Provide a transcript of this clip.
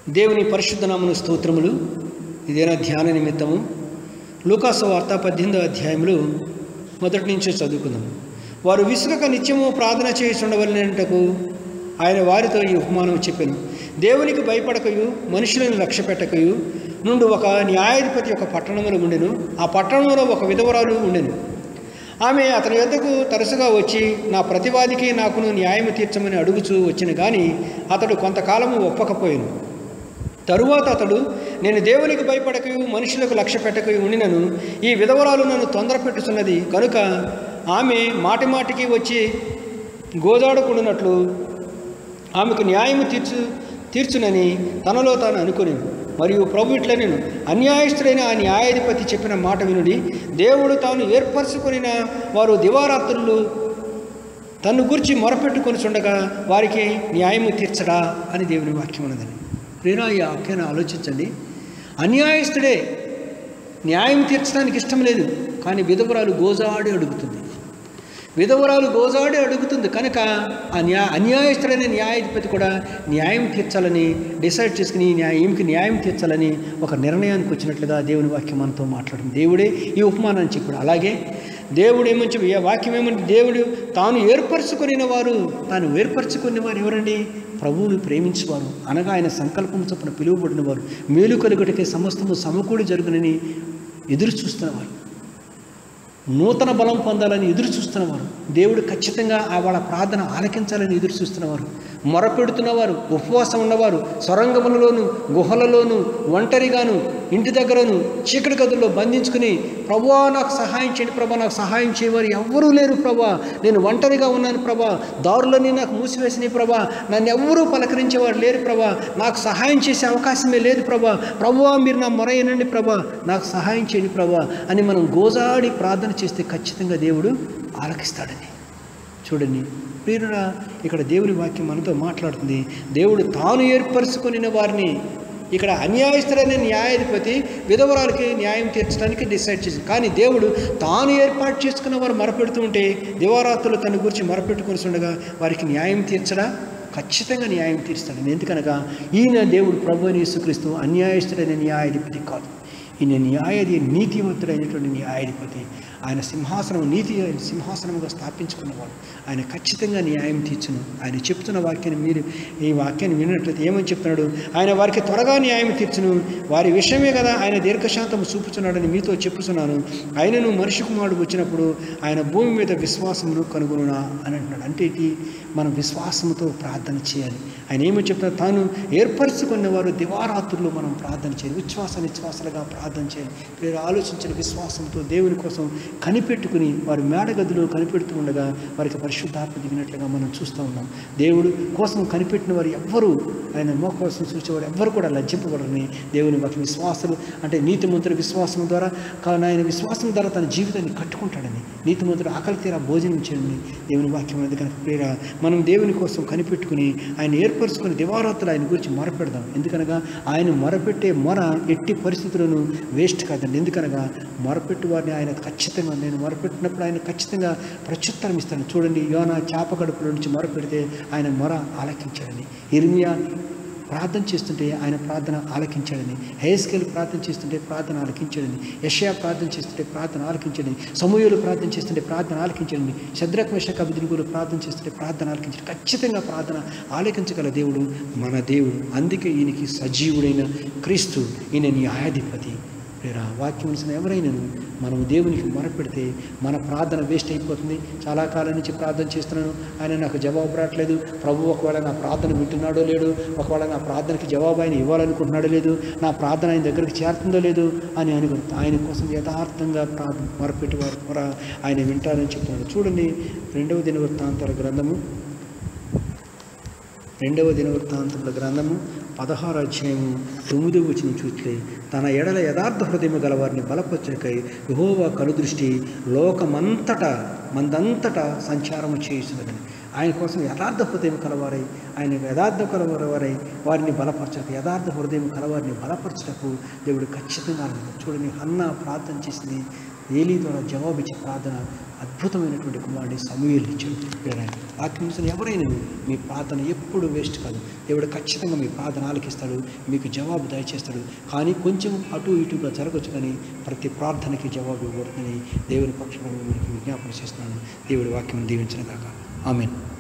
దేవుని పరిశుద్ధ నామను స్తోత్రములు ఇదేనా ధ్యాన నిమిత్తము లూకాసు వార్త పద్దెనిమిదవ అధ్యాయంలో మొదటి నుంచి చదువుకుందాం వారు విసుగక నిత్యము ప్రార్థన చేయుచుండవలనంటకు ఆయన వారితో ఈ ఉపమానం చెప్పాను దేవునికి భయపడకయు మనుషులను లక్ష్య పెట్టకయు నుండి ఒక న్యాయాధిపతి ఒక పట్టణంలో ఉండెను ఆ పట్టణంలో ఒక విధవరాలు ఉండెను ఆమె అతని యొద్దకు తరచుగా వచ్చి నా ప్రతివాదికి నాకును న్యాయం తీర్చమని అడుగుచూ వచ్చిన కానీ అతడు కొంతకాలము ఒప్పకపోయాను తరువాత అతడు నేను దేవునికి భయపడకయు మనుషులకు లక్ష్య పెట్టకయు ఉండినను ఈ విధవరాలు నన్ను తొందర పెట్టుతున్నది కనుక ఆమె మాటి మాటికి వచ్చి గోదాడుకుంటున్నట్లు ఆమెకు న్యాయము తీర్చు తీర్చునని తనలో తాను అనుకుని మరియు ప్రభు ఇట్ల నేను అన్యాయస్తుడైన ఆ న్యాయాధిపతి చెప్పిన మాట వినుడి దేవుడు తాను ఏర్పరచుకొనిన వారు దివారాత్రులు తన్ను గురించి మొరపెట్టుకొని చుండగా వారికి న్యాయము తీర్చడా అని దేవుని వాక్యం ఉన్నదని ప్రేరా ఈ వాక్యాన్ని ఆలోచించండి అన్యాయస్తుడే న్యాయం తీర్చడానికి ఇష్టం లేదు కానీ విధవరాలు గోజాడి అడుగుతుంది విధవరాలు గోజాడి అడుగుతుంది కనుక ఆ న్యా అన్యాయస్తుడైన న్యాయాధిపతి కూడా న్యాయం తీర్చాలని డిసైడ్ చేసుకుని న్యాయం ఈమెకి న్యాయం తీర్చాలని ఒక నిర్ణయానికి వచ్చినట్లుగా దేవుని వాక్యం మనతో మాట్లాడింది దేవుడే ఈ ఉపమానాన్ని చెప్పాడు అలాగే దేవుడు ఏమని చెప్పి ఏ వాక్యం ఏమంటే దేవుడు తాను ఏర్పరచుకుని వారు తాను ఏర్పరచుకుని వారు ఎవరండి ప్రభువుని ప్రేమించేవారు అనగా ఆయన సంకల్పం చొప్పున పిలువబడిన వారు మేలు కలుగుటకే సమస్తము సమకూడి జరుగునని ఎదురు చూస్తున్నవారు నూతన బలం పొందాలని ఎదురు చూస్తున్నవారు దేవుడు ఖచ్చితంగా ఆ వాళ్ళ ప్రార్థన ఆలకించాలని ఎదురు చూస్తున్నవారు మొరపెడుతున్నవారు ఉపవాసం ఉన్నవారు సొరంగములలోను గుహలలోను ఒంటరిగాను ఇంటి దగ్గరను చీకటి గదుల్లో బంధించుకుని ప్రభా నాకు సహాయం చేయండి ప్రభా నాకు సహాయం చేయవారు ఎవ్వరూ లేరు ప్రభా నేను ఒంటరిగా ఉన్నాను ప్రభా దారులన్నీ నాకు మూసివేసినాయి ప్రభా నన్ను ఎవ్వరూ పలకరించేవారు లేరు ప్రభా నాకు సహాయం చేసే అవకాశమే లేదు ప్రభా ప్రభువా మీరు నా మొర వినండి ప్రభా నాకు సహాయం చేయండి ప్రభా అని మనం గోజాడి ప్రార్థన చేస్తే ఖచ్చితంగా దేవుడు ఆలకిస్తాడని చూడండి ప్రియురా ఇక్కడ దేవుని వాక్యం మనతో మాట్లాడుతుంది దేవుడు తాను ఏర్పరచుకొనిన వారిని ఇక్కడ అన్యాయస్తుడైన న్యాయాధిపతి విధవరాలకి న్యాయం తీర్చడానికి డిసైడ్ చేసింది కానీ దేవుడు తాను ఏర్పాటు చేసుకున్న వారు మొరపెడుతూ ఉంటే దివారాత్రులు తన గురించి మొరపెట్టుకొని ఉండగా వారికి న్యాయం తీర్చడా ఖచ్చితంగా న్యాయం తీరుస్తాడు ఎందుకనగా ఈయన దేవుడు ప్రభు యేసుక్రీస్తు అన్యాయస్తుడైన న్యాయాధిపతి కాదు ఈయన న్యాయాధి నీతివంతుడైనటువంటి న్యాయాధిపతి ఆయన సింహాసనం నీతి సింహాసనముగా స్థాపించుకున్నవాడు ఆయన ఖచ్చితంగా న్యాయం తీర్చును ఆయన చెప్తున్న వాక్యాన్ని మీరు ఈ వాక్యాన్ని విన్నట్లయితే ఏమని చెప్తున్నాడు ఆయన వారికి త్వరగా న్యాయం తీర్చును వారి విషయమే కదా ఆయన దీర్ఘశాంతము చూపుచున్నాడని మీతో చెప్పుచున్నాను ఆయనను మనిషి కుమారుడు వచ్చినప్పుడు ఆయన భూమి మీద విశ్వాసమును కనుగొనునా అని అంటున్నాడు అంటే ఇది మనం విశ్వాసంతో ప్రార్థన చేయాలి ఆయన ఏమని చెప్తున్నారు తాను ఏర్పరచుకున్న వారు దివారాత్రులు మనం ప్రార్థన చేయాలి విశ్వాస నిశ్వాసాలుగా ప్రార్థన చేయాలి మీరు ఆలోచించిన విశ్వాసంతో దేవుని కోసం కనిపెట్టుకుని వారి మేడగదిలో కనిపెడుతూ ఉండగా వారికి పరిశుద్ధాత్మ దిగినట్లుగా మనం చూస్తూ ఉన్నాం దేవుడు కోసం కనిపెట్టిన వారు ఎవ్వరూ ఆయన మో కోసం చూసేవారు ఎవ్వరు కూడా లజ్జింపబడరని దేవుని వాకి విశ్వాసాలు అంటే నీతిమంతుల విశ్వాసం ద్వారా కానీ ఆయన విశ్వాసం ద్వారా తన జీవితాన్ని కట్టుకుంటాడని నీతిమంతుడు ఆకలి తీరా భోజనం చేయండి దేవుని వాక్యం అనేది కనుక ప్రేర మనం దేవుని కోసం కనిపెట్టుకుని ఆయన ఏర్పరచుకుని దివారాత్రులు ఆయన గురించి మొరపెడదాం ఎందుకనగా ఆయన మొరపెట్టే మొర ఎట్టి పరిస్థితులను వేస్ట్ కాదండి ఎందుకనగా మొరపెట్టు వారిని ఆయన ఖచ్చితంగా నేను మొరపెట్టినప్పుడు ఆయన ఖచ్చితంగా ప్రత్యుత్తరం ఇస్తాను చూడండి యోనా చేప కడుపులో నుంచి మొరపెడితే ఆయన మొర ఆలకించాడని ఇర్మియా ప్రార్థన చేస్తుంటే ఆయన ప్రార్థన ఆలకించాడని హేస్కేల్ ప్రార్థన చేస్తుంటే ప్రార్థన ఆలకించాడని యషయా ప్రార్థన చేస్తుంటే ప్రార్థన ఆలకించాడని సమూహలు ప్రార్థన చేస్తుంటే ప్రార్థన ఆలకించాడని శద్రక్ విషక అభిదిగులు ప్రార్థన చేస్తుంటే ప్రార్థన ఆలకించాడు ఖచ్చితంగా ప్రార్థన ఆలకించగల దేవుడు మన దేవుడు అందుకే ఈయనకి సజీవుడైన క్రీస్తు ఈయన న్యాయాధిపతి వేరే వాక్యం తెలిసిన ఎవరైనాను మనం దేవునికి మొరపెడితే మన ప్రార్థన వేస్ట్ అయిపోతుంది చాలా కాలం నుంచి ప్రార్థన చేస్తున్నాను ఆయన నాకు జవాబు రావట్లేదు ప్రభు ఒకవేళ నా ప్రార్థన వింటున్నాడో లేడు ఒకవేళ నా ప్రార్థనకి జవాబు ఆయన ఇవ్వాలనుకుంటున్నాడో లేదు నా ప్రార్థన ఆయన దగ్గరికి చేరుతుందో లేదు అని అనుకు ఆయన కోసం యథార్థంగా ప్రార్థన మొరపెట్టేవారు మొర ఆయన వింటారని చెప్తున్నాడు చూడండి రెండవ దినవృత్తాంతాల గ్రంథము రెండవ దినవృత్తాంతముల గ్రంథము పదహారు అధ్యాయము తొమ్మిది వచ్చిన చూస్తే తన ఎడల యథార్థ హృదయం గలవారిని బలపరచకై యహోవా కనుదృష్టి లోకమంతటా మందంతటా సంచారము చేయుచున్నదని ఆయన కోసం యథార్థ హృదయం కలవారై ఆయన యథార్థ కలవారై వారిని బలపరచక యథార్థ హృదయం కలవారిని బలపరచటకు దేవుడు ఖచ్చితంగా అన్నాడు. చూడండి హన్న ప్రార్థన చేసింది ఏలీ ద్వారా జవాబిచ్చే ప్రార్థన అద్భుతమైనటువంటి కుమారుడి సమూహలు ఇచ్చాడు ఆజ్ఞించిన ఎవరైనా మీ ప్రార్థన ఎప్పుడు వేస్ట్ కాదు దేవుడు ఖచ్చితంగా మీ ప్రార్థన ఆలకిస్తాడు మీకు జవాబు దయచేస్తాడు కానీ కొంచెం అటు ఇటుగా జరగచ్చు కానీ ప్రతి ప్రార్థనకి జవాబు ఇవ్వబడుతుందని దేవుని పక్షంలో మీకు విజ్ఞాపన చేస్తున్నాను దేవుడి వాక్యం దీవించిన కాక ఆమెన్